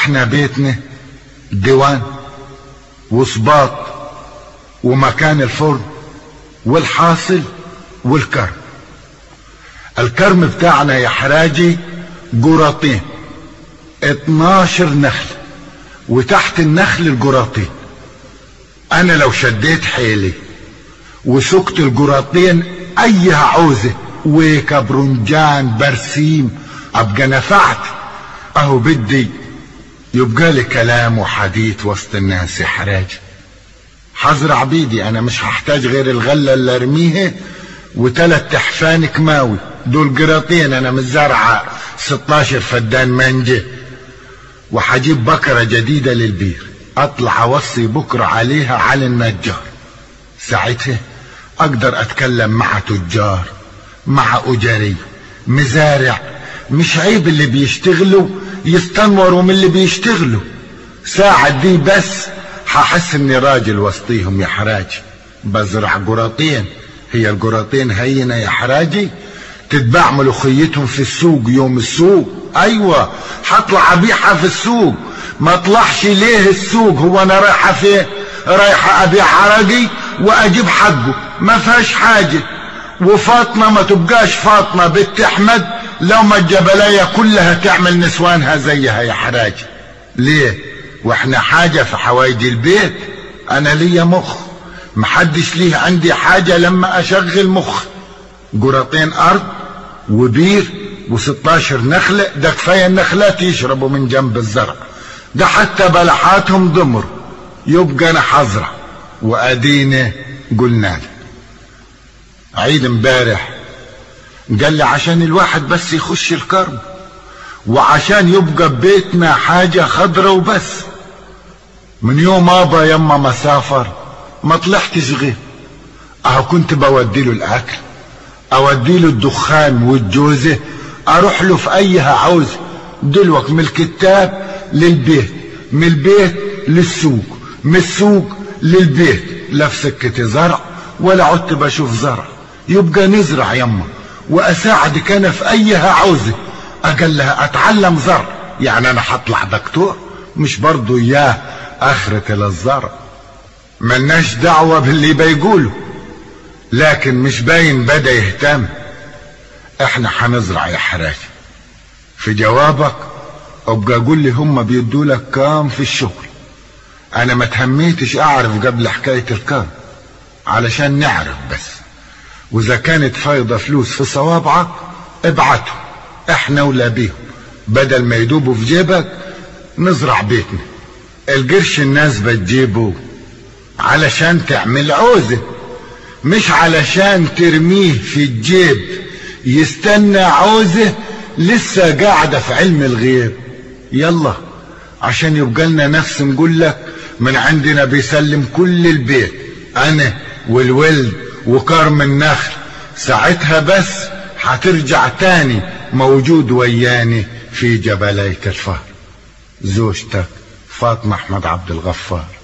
احنا بيتنا ديوان وصباط ومكان الفرن والحاصل والكرم الكرم بتاعنا يا حراجي جراطين 12 نخل وتحت النخل الجراطين انا لو شديت حيلي وسكت الجراطين اي عوزة ويكا برنجان برسيم ابقى نفعت اهو بدي يبقى لي كلام وحديث وسط الناس يا حراجي حزرع بيدي انا مش هحتاج غير الغله اللي ارميها وتلات تحفان كماوي دول قراطين انا متزرعه 16 فدان منجه وحجيب بكره جديده للبير اطلع اوصي بكره عليها على النجار ساعتها اقدر اتكلم مع تجار مع اجاري مزارع مش عيب اللي بيشتغلوا يستنوروا من اللي بيشتغلوا ساعة دي بس هحس اني راجل وسطيهم يا حراجي بزرع قراطين هي القراطين هينة يا حراجي تتباع ملوخيتهم في السوق يوم السوق ايوه هطلع ابيعها في السوق ما اطلعش ليه السوق هو انا رايحه فين رايحه ابيع عرقي واجيب حقه ما فيهاش حاجه وفاطمه ما تبقاش فاطمه بنت احمد لو ما الجبلية كلها تعمل نسوانها زيها يا حراجي ليه واحنا حاجة في حوايج البيت انا ليا مخ محدش ليه عندي حاجة لما اشغل مخ قراطين ارض وبير و16 نخلة ده كفاية النخلات يشربوا من جنب الزرع ده حتى بلحاتهم ضمر يبقى انا حزرع وادينا قلنا له عيد امبارح قال لي عشان الواحد بس يخش الكرم وعشان يبقى ببيتنا حاجة خضرة وبس من يوم ابا يما ما سافر ما طلعتش غير اهو كنت بودي له الاكل اودي له الدخان والجوزة اروح له في ايها عاوز دلوك من الكتاب للبيت من البيت للسوق من السوق للبيت لا في سكة زرع ولا عدت بشوف زرع يبقى نزرع يما واساعدك انا في ايها عاوزة اقل لها اتعلم زرع يعني انا هطلع دكتور مش برضو اياه اخرة للزرع ملناش دعوة باللي بيقوله لكن مش باين بدا يهتم احنا هنزرع يا حراج في جوابك ابقى قول لي هم بيدوا لك كام في الشغل انا ما تهميتش اعرف قبل حكاية الكام علشان نعرف بس واذا كانت فايضة فلوس في صوابعك ابعته احنا ولا بيهم بدل ما يدوبوا في جيبك نزرع بيتنا القرش الناس بتجيبه علشان تعمل عوزة مش علشان ترميه في الجيب يستنى عوزة لسه قاعدة في علم الغيب يلا عشان يبقى لنا نفس نقول لك من عندنا بيسلم كل البيت انا والولد وكرم النخل ساعتها بس هترجع تاني موجود وياني في جبلية الفهر زوجتك فاطمة احمد عبد الغفار